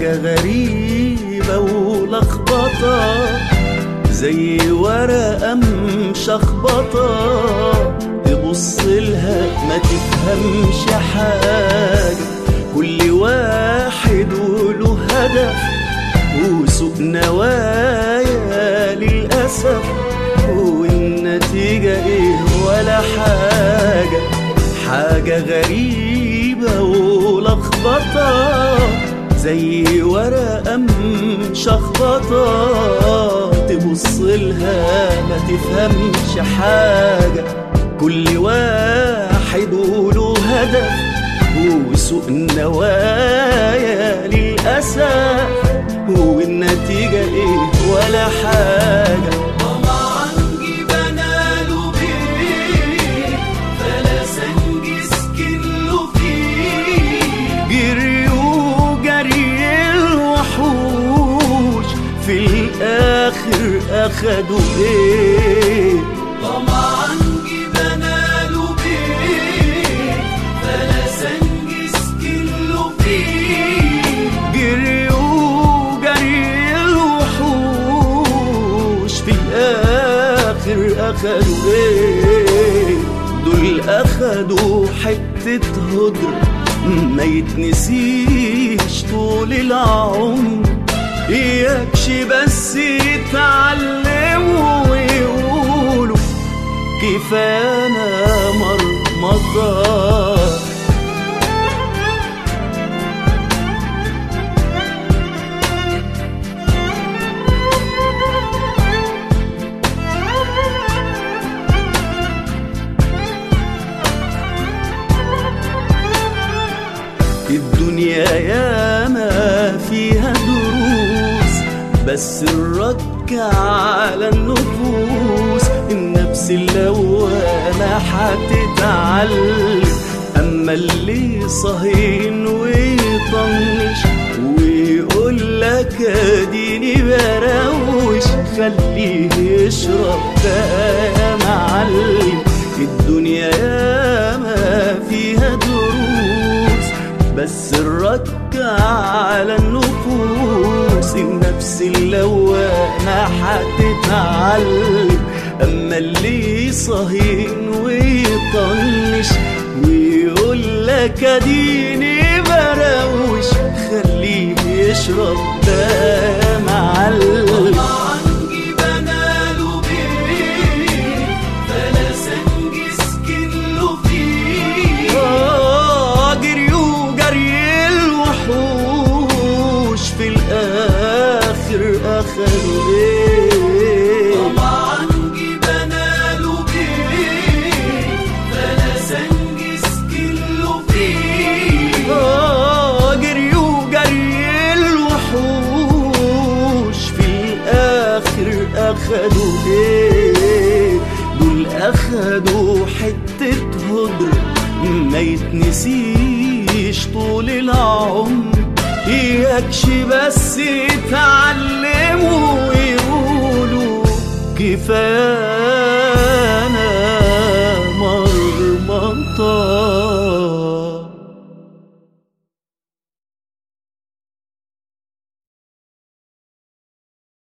حاجة غريبة ولخبطة زي ورقة مشخبطة تبص لها ما تفهمش حاجة كل واحد وله هدف وسوء نوايا للأسف والنتيجة ايه ولا حاجة حاجة غريبة ولخبطة زي ورقة مشخبطة تبص لها ما تفهمش حاجة كل واحد وله هدف وسوء النوايا للأسف والنتيجة ايه ولا حاجة طمعا جبنا له بيه فلا سنجس كله فيه جري وجري الوحوش في الآخر أخدوا ايه طمعا جبنا له بيه فلا سنجس كله فيه جري وجري الوحوش في الآخر أخدوا إيه دول أخدوا حتة هدر ما يتنسيش طول العمر إياكش بس يتعلموا ويقولوا كفانا مرمطة الدنيا ياما فيها دروس بس الرك على النفوس النفس اللوامة هتتعلم أما اللي صهين ويطنش ويقول لك اديني بروش خليه يشرب بقى يا معلم الدنيا ياما فيها دروس بس الرك على النفوس النفس اللوامة هتتعلم أما اللي صهين ويطنش ويقول لك اديني بروش خليه يشرب ده يا معلم طمعا جبنا له بيه فلا سنجس كله فيه آه، جري وجري الوحوش في الآخر أخدوا إيه طمعا جبنا له بيه فلا سنجس كله فيه آه، جري وجري الوحوش في الآخر أخدوا إيه دول أخدوا حتة هدر ما يتنسيش طول العمر إياكش بس يتعلموا ويقولوا كفاية